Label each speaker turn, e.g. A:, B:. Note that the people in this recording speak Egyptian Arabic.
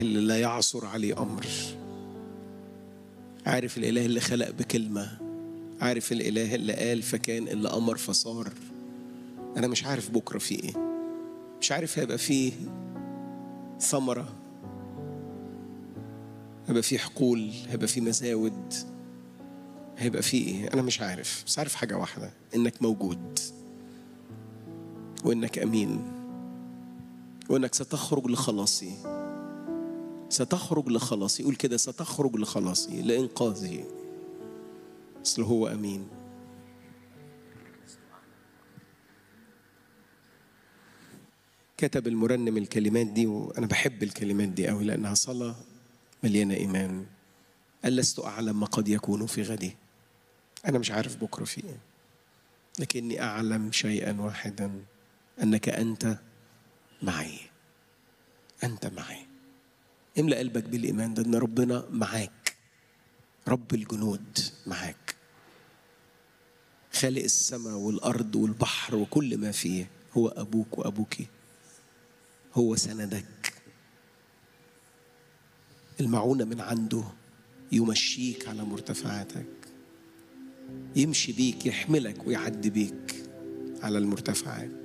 A: اللي لا يعصر عليه أمر عارف الإله اللي خلق بكلمة عارف الإله اللي قال فكان اللي أمر فصار أنا مش عارف بكرة في إيه مش عارف هيبقى فيه ثمرة هيبقى فيه حقول هيبقى فيه مزاود هيبقى فيه إيه أنا مش عارف بس عارف حاجة واحدة إنك موجود وإنك أمين وإنك ستخرج لخلاصي ستخرج لخلاصي قول كده ستخرج لخلاصي لإنقاذي أصل هو أمين كتب المرنم الكلمات دي وأنا بحب الكلمات دي أوي لأنها صلاة مليانة إيمان قال لست أعلم ما قد يكون في غدي أنا مش عارف بكرة في إيه لكني أعلم شيئا واحدا أنك أنت معي أنت معي املأ قلبك بالإيمان ده إن ربنا معاك رب الجنود معاك خالق السماء والأرض والبحر وكل ما فيه هو أبوك وأبوك هو سندك المعونة من عنده يمشيك على مرتفعاتك يمشي بيك يحملك ويعدي بيك على المرتفعات